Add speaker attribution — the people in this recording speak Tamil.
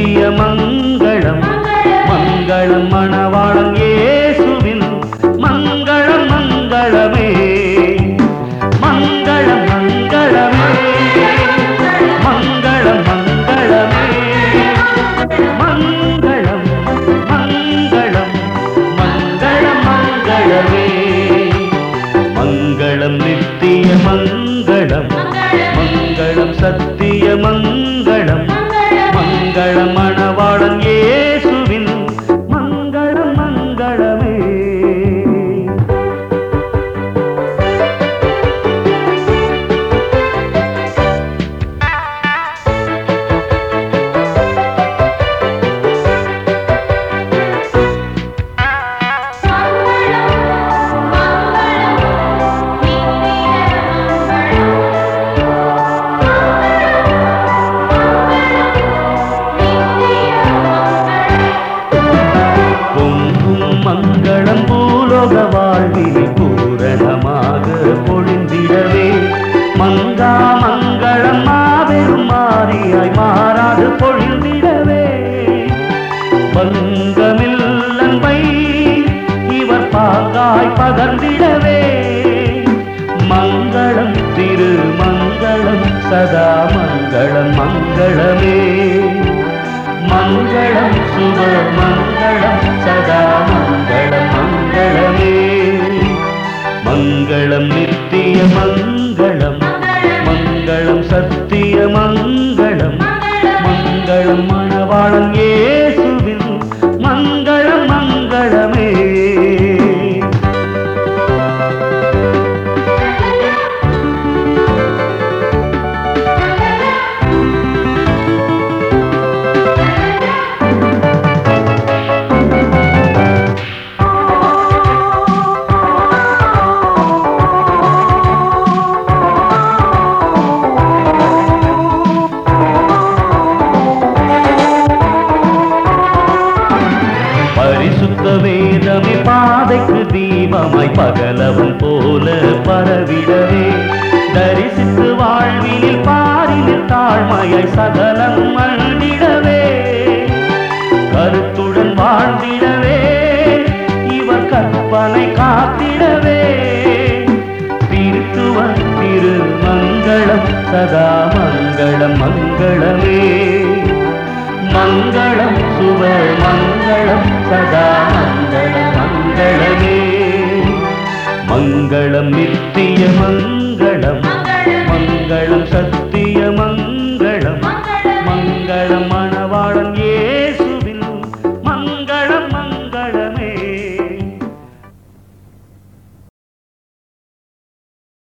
Speaker 1: நித்திய மங்களம் மங்களம் மணவாளன் இயேசுவின் மங்களம் மங்களமே மங்களம் மங்களமே மங்களம் மங்களமே மங்களம் மங்களம் மங்களம் மங்களமே மங்களம் நித்திய மங்களம் மங்களம் சத்திய மங்களம் மங்களம் மணவாளன் இயேசுவின் மங்களம் மங்களமே பொங்கும் மங்களம் பூலோக வாழ்வில் பூரணமாக பொழிந்திடவே மங்கா மங்களம் மாபெரும் மாறியாய் மாறாது பொழிந்திடவே பங்கமில் அன்பை இவர் பாங்காய் பகர்ந்திடவே மங்களம் திரு மங்களம் சதா மங்களம் மங்களமே மங்களம் சுப மங்களம் சதா மங்களம் மங்களமே மங்களம் நித்திய மங்களம் மங்களம் சத்திய மங்களம் மங்களம் மணவாளன் இயேசுவின் மங்களம் மங்களமே பரிசுத்த வேதமே பாதைக்கு தீபமாய் பகலவன் போல பரவிடவே தரிசித்து வாழ்வினில் பாரினில் தாழ்மையாய் சகலம் அழிடவே கருத்துடன் வாழ்ந்திடவே இவர் கற்பனை காத்திடவே திருத்துவன் திரு மங்களம் சதா மங்களம் மங்களமே மங்களம் சுப மங்களம் சதா மங்களம் மங்களமே மங்களம் நித்திய மங்களம் மங்களம் சத்திய